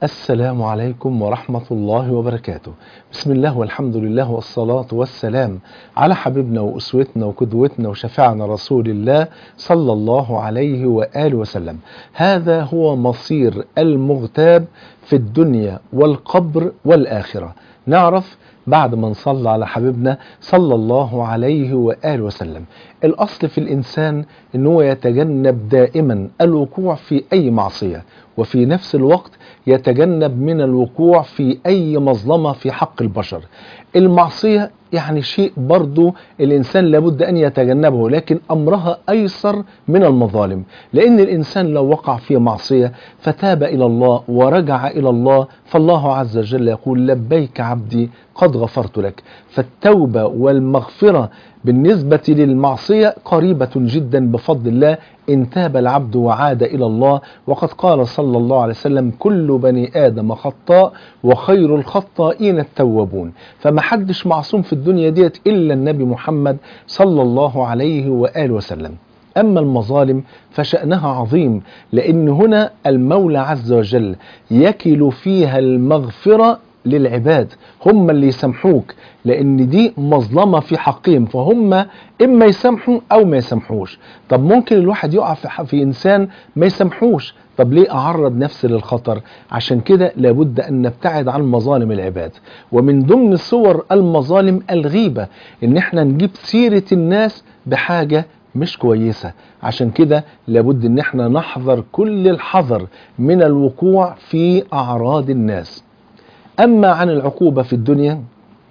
السلام عليكم ورحمة الله وبركاته بسم الله والحمد لله والصلاة والسلام على حبيبنا وأسوتنا وقدوتنا وشفيعنا رسول الله صلى الله عليه وآله وسلم هذا هو مصير المغتاب في الدنيا والقبر والآخرة نعرف بعد ما نصلى على حبيبنا صلى الله عليه وآله وسلم الأصل في الإنسان أنه يتجنب دائما الوقوع في أي معصية وفي نفس الوقت يتجنب من الوقوع في أي مظلمة في حق البشر المعصية يعني شيء برضو الإنسان لابد أن يتجنبه لكن أمرها أيسر من المظالم لأن الإنسان لو وقع في معصية فتاب إلى الله ورجع إلى الله فالله عز وجل يقول لبيك عبدي قد غفرت لك فالتوبة والمغفرة بالنسبة للمعصية قريبة جدا بفضل الله إن تاب العبد وعاد إلى الله وقد قال صلى الله عليه وسلم كل بني آدم خطاء وخير الخطائين التوابون فما حدش معصوم في الدنيا ديت إلا النبي محمد صلى الله عليه وآله وسلم أما المظالم فشأنها عظيم لأن هنا المولى عز وجل يكل فيها المغفرة للعباد هم اللي يسامحوك لان دي مظلمه في حقهم فهم اما يسامحوا او ما يسامحوش طب ممكن الواحد يقع في, في انسان ما يسامحوش طب ليه اعرض نفسي للخطر عشان كده لابد ان نبتعد عن مظالم العباد ومن ضمن صور المظالم الغيبه ان احنا نجيب سيره الناس بحاجه مش كويسة عشان كده لابد ان احنا نحذر كل الحذر من الوقوع في اعراض الناس أما عن العقوبة في الدنيا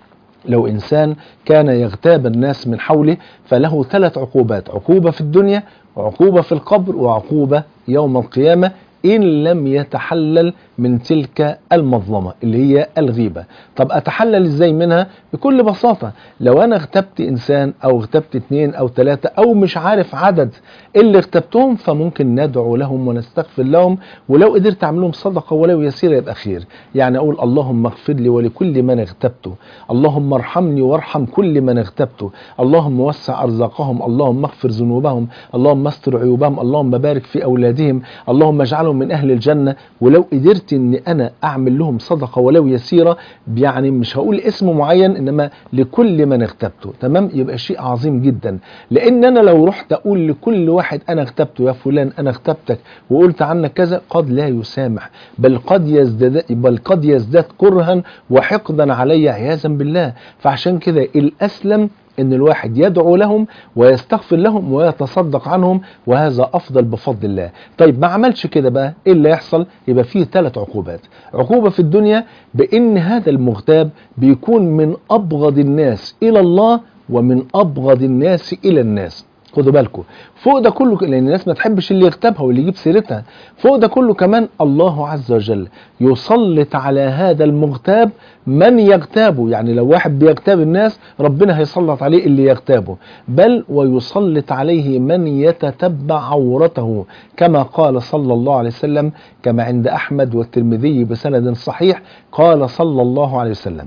لو إنسان كان يغتاب الناس من حوله فله ثلاث عقوبات عقوبة في الدنيا وعقوبة في القبر وعقوبة يوم القيامة إن لم يتحلل من تلك المظلمة اللي هي الغيبة طب أتحلل إزاي منها بكل بساطة لو أنا اغتبت إنسان أو اغتبت اثنين أو ثلاثة أو مش عارف عدد اللي اغتبتهم فممكن ندعو لهم ونستغفر لهم ولو قدرت أعمل لهم صدقة ولو يسيرة يبقى خير يعني أقول اللهم اغفر لي ولكل من اغتبته اللهم ارحمني وارحم كل من اغتبته اللهم وسع أرزاقهم اللهم اغفر ذنوبهم اللهم استر عيوبهم اللهم بارك في أولادهم اللهم اجعلهم من أهل الجنة ولو قدرت ان انا اعمل لهم صدقه ولو يسيره يعني مش هقول اسم معين انما لكل من اغتبته تمام يبقى شيء عظيم جدا لان انا لو رحت اقول لكل واحد انا اغتبته يا فلان انا اغتبتك وقلت عنك كذا قد لا يسامح بل قد يزداد بل قد يزداد كرها وحقدا علي عياذا بالله فعشان كده الاسلم ان الواحد يدعو لهم ويستغفر لهم ويتصدق عنهم وهذا افضل بفضل الله طيب ما عملش كده بقى ايه اللي يحصل يبقى فيه ثلاث عقوبات عقوبة في الدنيا بان هذا المغتاب بيكون من ابغض الناس الى الله ومن ابغض الناس الى الناس خدوا بالكم فوق ده كله لان الناس ما تحبش اللي يغتابها واللي يجيب سيرتها فوق ده كله كمان الله عز وجل يسلط على هذا المغتاب من يغتابه يعني لو واحد بيغتاب الناس ربنا هيسلط عليه اللي يغتابه بل ويسلط عليه من يتتبع عورته كما قال صلى الله عليه وسلم كما عند احمد والترمذي بسند صحيح قال صلى الله عليه وسلم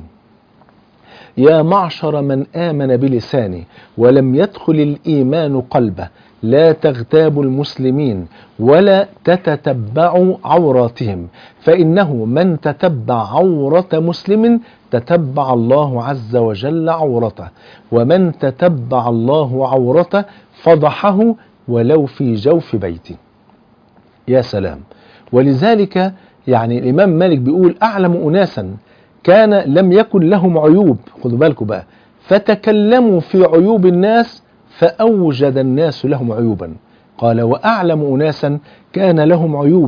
يا معشر من آمن بلسانه ولم يدخل الإيمان قلبه لا تغتابوا المسلمين ولا تتتبعوا عوراتهم فإنه من تتبع عورة مسلم تتبع الله عز وجل عورته ومن تتبع الله عورته فضحه ولو في جوف بيته يا سلام ولذلك يعني الإمام مالك بيقول أعلم أناسا كان لم يكن لهم عيوب خدوا بالكم بقى فتكلموا في عيوب الناس فأوجد الناس لهم عيوبا قال وأعلم أناسا كان لهم عيوب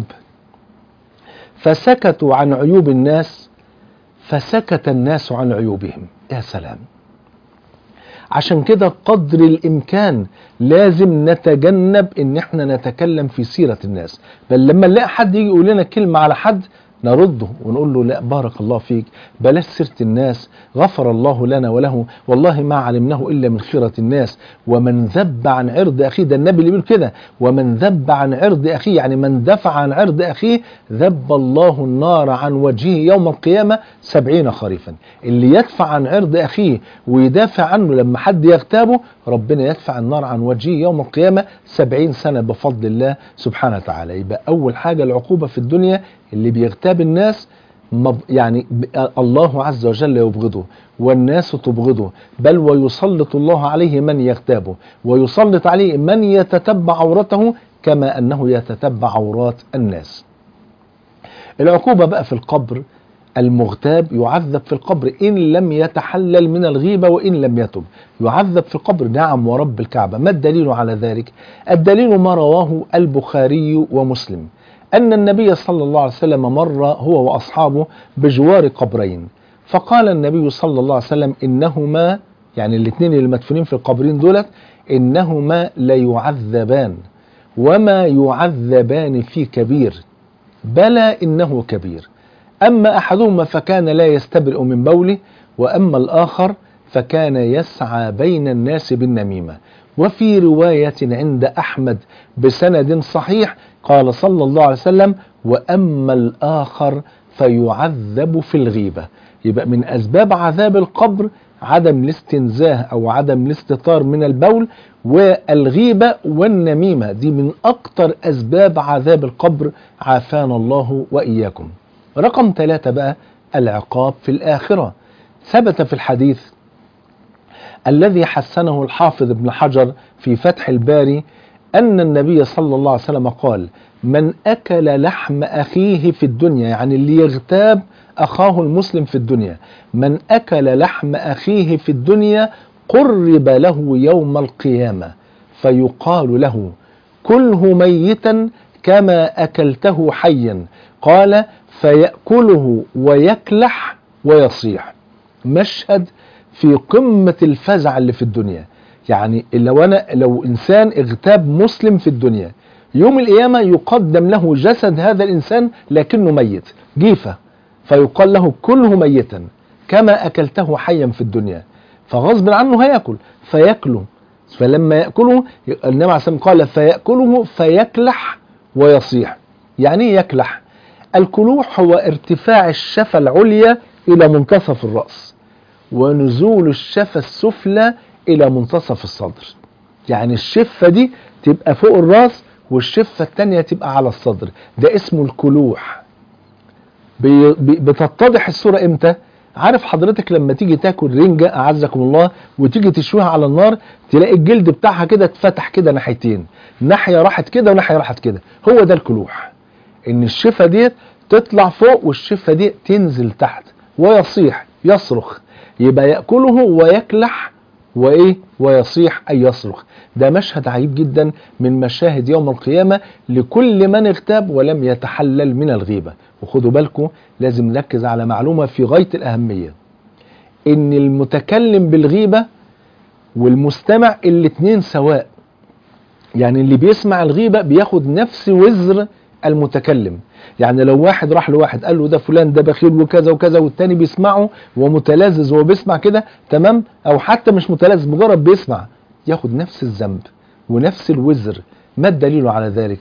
فسكتوا عن عيوب الناس فسكت الناس عن عيوبهم يا سلام عشان كده قدر الامكان لازم نتجنب ان احنا نتكلم في سيرة الناس بل لما نلاقي حد يجي يقول لنا كلمة على حد نرده ونقول له لا بارك الله فيك بلاش سيرة الناس غفر الله لنا وله والله ما علمناه إلا من خيرة الناس ومن ذب عن عرض أخيه ده النبي اللي بيقول كده ومن ذب عن عرض أخيه يعني من دفع عن عرض أخيه ذب الله النار عن وجهه يوم القيامة سبعين خريفا اللي يدفع عن عرض أخيه ويدافع عنه لما حد يغتابه ربنا يدفع النار عن وجهه يوم القيامة سبعين سنة بفضل الله سبحانه وتعالى يبقى أول حاجة العقوبة في الدنيا اللي بيغتاب الناس مب- يعني ب- الله عز وجل يبغضه والناس تبغضه بل ويسلط الله عليه من يغتابه ويسلط عليه من يتتبع عورته كما أنه يتتبع عورات الناس العقوبة بقى في القبر المغتاب يعذب في القبر إن لم يتحلل من الغيبة وإن لم يتب يعذب في القبر نعم ورب الكعبة ما الدليل على ذلك الدليل ما رواه البخاري ومسلم أن النبي صلى الله عليه وسلم مر هو وأصحابه بجوار قبرين فقال النبي صلى الله عليه وسلم إنهما يعني الاثنين اللي مدفونين في القبرين دولت إنهما ليعذبان وما يعذبان في كبير بلى إنه كبير أما أحدهما فكان لا يستبرئ من بوله وأما الآخر فكان يسعى بين الناس بالنميمة وفي رواية عند أحمد بسند صحيح قال صلى الله عليه وسلم وأما الآخر فيعذب في الغيبة يبقى من أسباب عذاب القبر عدم الاستنزاه أو عدم الاستطار من البول والغيبة والنميمة دي من أكتر أسباب عذاب القبر عافانا الله وإياكم رقم ثلاثة بقى العقاب في الآخرة ثبت في الحديث الذي حسنه الحافظ ابن حجر في فتح الباري أن النبي صلى الله عليه وسلم قال من أكل لحم أخيه في الدنيا يعني اللي يغتاب أخاه المسلم في الدنيا من أكل لحم أخيه في الدنيا قرب له يوم القيامة فيقال له كله ميتا كما أكلته حيا قال فيأكله ويكلح ويصيح مشهد في قمة الفزع اللي في الدنيا يعني لو أنا لو إنسان اغتاب مسلم في الدنيا يوم القيامة يقدم له جسد هذا الإنسان لكنه ميت جيفة فيقال له كله ميتا كما أكلته حيا في الدنيا فغصب عنه هياكل فياكله فلما يأكله النبي عليه الصلاة قال فيأكله فيكلح ويصيح يعني ايه يكلح الكلوح هو ارتفاع الشفة العليا إلى منتصف الرأس ونزول الشفة السفلى إلى منتصف الصدر يعني الشفة دي تبقى فوق الراس والشفة التانية تبقى على الصدر ده اسمه الكلوح بي بي بتتضح الصورة امتى عارف حضرتك لما تيجي تاكل رنجة اعزكم الله وتيجي تشويها على النار تلاقي الجلد بتاعها كده اتفتح كده ناحيتين ناحية راحت كده وناحية راحت كده هو ده الكلوح ان الشفة ديت تطلع فوق والشفة دي تنزل تحت ويصيح يصرخ يبقى يأكله ويكلح وايه ويصيح اي يصرخ ده مشهد عجيب جدا من مشاهد يوم القيامة لكل من اغتاب ولم يتحلل من الغيبة وخدوا بالكم لازم نركز على معلومة في غاية الأهمية ان المتكلم بالغيبة والمستمع الاتنين سواء يعني اللي بيسمع الغيبة بياخد نفس وزر المتكلم يعني لو واحد راح لواحد قال له ده فلان ده بخيل وكذا وكذا والتاني بيسمعه ومتلذذ وهو بيسمع كده تمام او حتى مش متلذذ مجرد بيسمع ياخد نفس الذنب ونفس الوزر ما الدليل على ذلك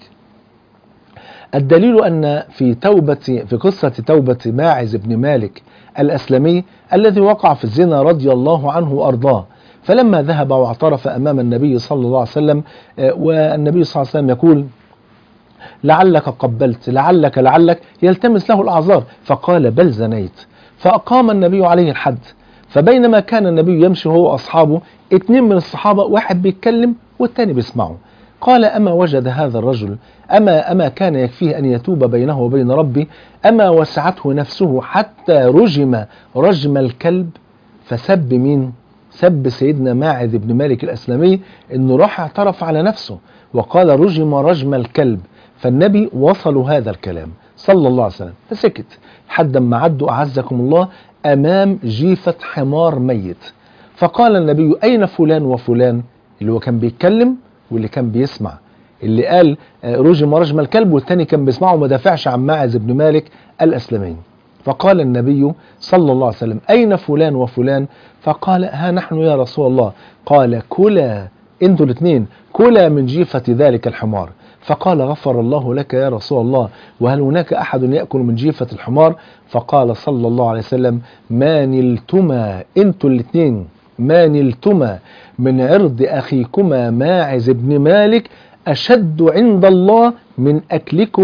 الدليل أن في توبة في قصة توبة ماعز بن مالك الأسلمي الذي وقع في الزنا رضي الله عنه وأرضاه فلما ذهب واعترف أمام النبي صلى الله عليه وسلم والنبي صلى الله عليه وسلم يقول لعلك قبلت لعلك لعلك يلتمس له الأعذار فقال بل زنيت فأقام النبي عليه الحد فبينما كان النبي يمشي هو وأصحابه اتنين من الصحابة واحد بيتكلم والتاني بيسمعه قال أما وجد هذا الرجل أما أما كان يكفيه أن يتوب بينه وبين ربه أما وسعته نفسه حتى رجم رجم الكلب فسب مين سب سيدنا ماعذ بن مالك الأسلمي أنه راح اعترف على نفسه وقال رجم رجم الكلب فالنبي وصلوا هذا الكلام صلى الله عليه وسلم فسكت حد ما عدوا أعزكم الله أمام جيفة حمار ميت فقال النبي أين فلان وفلان اللي هو كان بيتكلم واللي كان بيسمع اللي قال رجم رجم الكلب والتاني كان بيسمعه وما دافعش عن ماعز بن مالك الأسلمين فقال النبي صلى الله عليه وسلم أين فلان وفلان فقال ها نحن يا رسول الله قال كلا انتوا الاثنين كلا من جيفة ذلك الحمار فقال غفر الله لك يا رسول الله وهل هناك أحد يأكل من جيفة الحمار فقال صلى الله عليه وسلم ما نلتما انتوا الاثنين ما نلتما من عرض أخيكما ماعز بن مالك أشد عند الله من أكلكما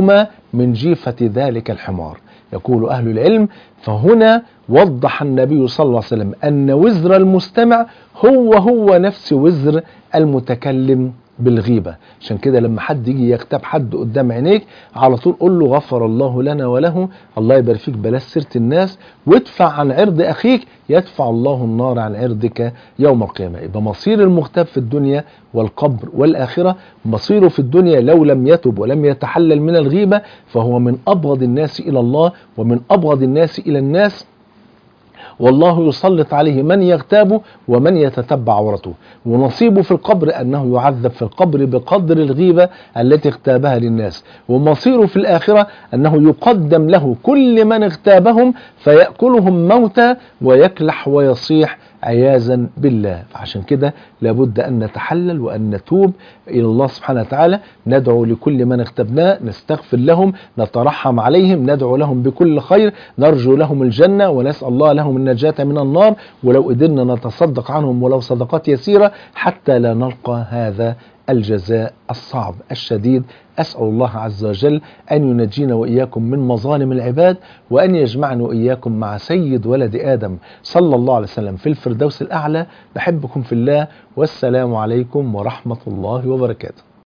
من جيفة ذلك الحمار يقول أهل العلم فهنا وضح النبي صلى الله عليه وسلم أن وزر المستمع هو هو نفس وزر المتكلم بالغيبة عشان كده لما حد يجي يغتاب حد قدام عينيك على طول قول له غفر الله لنا وله الله يبارك فيك بلاش سيرة الناس وادفع عن عرض أخيك يدفع الله النار عن عرضك يوم القيامة يبقى مصير المغتاب في الدنيا والقبر والآخرة مصيره في الدنيا لو لم يتب ولم يتحلل من الغيبة فهو من أبغض الناس إلى الله ومن أبغض الناس إلى الناس والله يسلط عليه من يغتابه ومن يتتبع عورته ونصيبه في القبر أنه يعذب في القبر بقدر الغيبة التي اغتابها للناس ومصيره في الآخرة أنه يقدم له كل من اغتابهم فيأكلهم موتى ويكلح ويصيح عياذا بالله عشان كده لابد أن نتحلل وأن نتوب إلى الله سبحانه وتعالى ندعو لكل من اغتبناه نستغفر لهم نترحم عليهم ندعو لهم بكل خير نرجو لهم الجنة ونسأل الله لهم النجاة من النار ولو قدرنا نتصدق عنهم ولو صدقات يسيرة حتى لا نلقى هذا الجزاء الصعب الشديد أسأل الله عز وجل أن ينجينا وإياكم من مظالم العباد وأن يجمعنا وإياكم مع سيد ولد آدم صلى الله عليه وسلم في الفردوس الأعلى بحبكم في الله والسلام عليكم ورحمة الله وبركاته